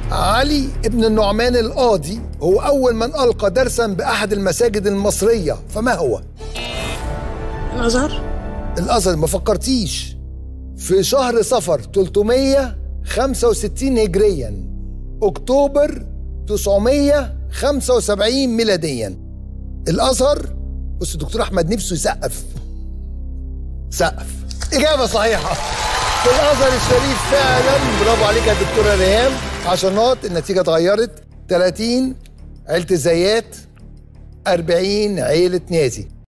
علي ابن النعمان القاضي هو أول من ألقى درسا بأحد المساجد المصرية فما هو؟ الازهر الأزهر ما فكرتيش في شهر صفر 365 هجريا أكتوبر 975 ميلاديا الأزهر بص الدكتور أحمد نفسه يسقف سقف إجابة صحيحة في الأزهر الشريف فعلا برافو عليك يا دكتورة ريهام عشرات النتيجة اتغيرت 30 عيلة الزيات 40 عيلة نازي